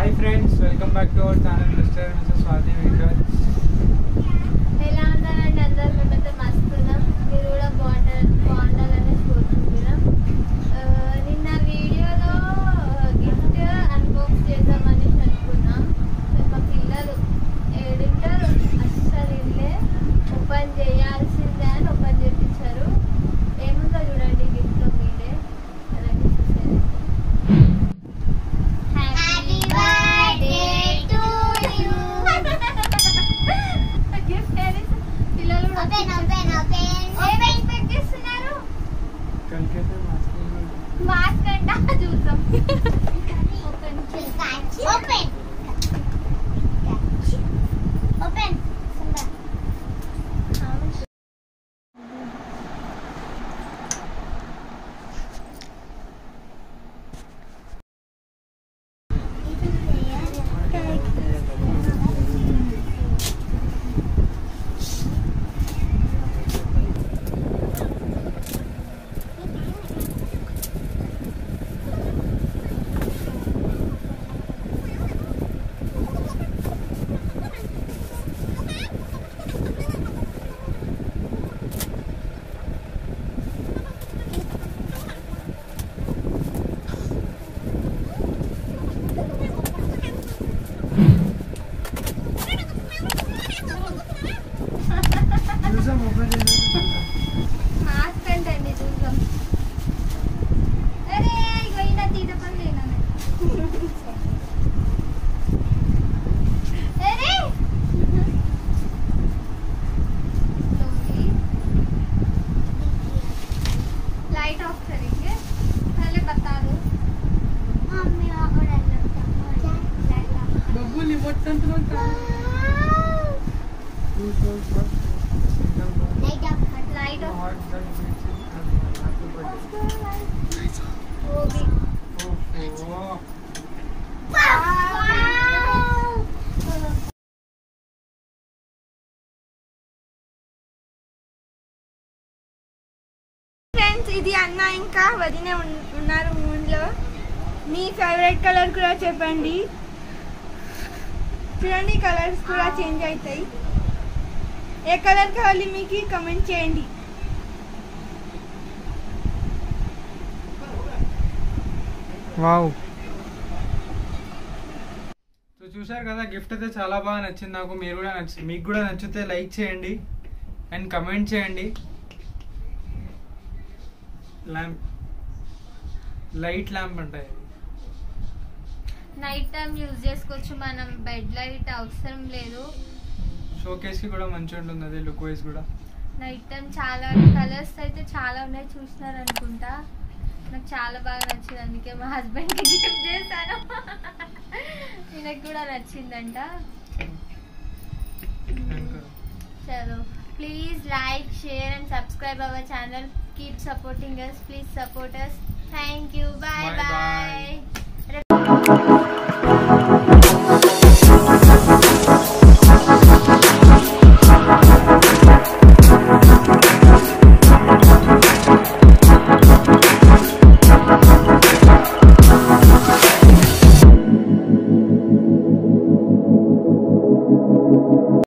Hi friends welcome back to our channel mister mister Swathi Venkat ఎలా ఉన్నారండి అందరు మేమైతే మస్తున్నాం మీరు కూడా బాగుంటారు బాగుండాలని కోరుకుంటున్నాం ఆ, నిన్న వీడియోలో గిఫ్ట్ అన్బాక్స్ చేద్దామని అనుకున్నాం కానీ మా పిల్లలు ఏడింటారు అస్సలు ఇల్లే ఓపెన్ చేయాల్సిందే అని ఓపెన్ చేయించారు ఏముందో చూడండి గిఫ్ట్లో మీరే అలాగే చూసేది happy birthday to you gift ఏది పిల్లలు ఓపెన్ ఓపెన్ ఓపెన్ ఏం ఎక్స్పెక్ట్ చేస్తున్నారు కలికైతే మాస్క్ అంట చూద్దాం ఓపెన్ ఓపెన్ ఓపెన్ చూసాం ఓపెన్ చేసాం మాస్క్ అంటండి చూద్దాం అరే ఇగో ఈయన తీట పని లేననే అరే लाइट ऑफ करेंगे पहले बता दो मम्मी और బొబ్బు లిమోట్ అంటున్నా light off hot that makes it happy birthday वो भी ఓహో ఫ్రెండ్స్ ఇది అన్న ఇంకా వదిన ఉన్- ఉన్నారు మూన్లో మీ ఫేవరెట్ కలర్ కూడా చెప్పండి చూడండి కలర్స్ కూడా చేంజ్ అవుతాయి ఏ కలర్ కావాలి మీకు కమెంట్ చేయండి వావ్ సో చూశారు కదా గిఫ్ట్ అయితే చాలా బాగా నచ్చింది నాకు మీరు కూడా నచ్చి మీకు కూడా నచ్చితే లైక్ చేయండి అండ్ కమెంట్ చేయండి ల్యాంప్ లైట్ ల్యాంప్ అంటాయి నైట్ టైం యూజ్ చేసుకోవచ్చు మనం బెడ్ లైట్ అవసరం లేదు షోకేస్ కి కూడా మంచిగా ఉంటుంది అదే లుక్ వైజ్ కూడా నైట్ టైం చాలా కలర్స్ అయితే చాలా ఉన్నాయి చూసినారు అనుకుంటా నాకు చాలా బాగా నచ్చింది అందుకే మా హస్బెండ్ కి గిఫ్ట్ చేశాను ఈయనకు కూడా నచ్చిందంట చలో please like share and subscribe our channel keep supporting us please support us thank you bye Bye bye. Bye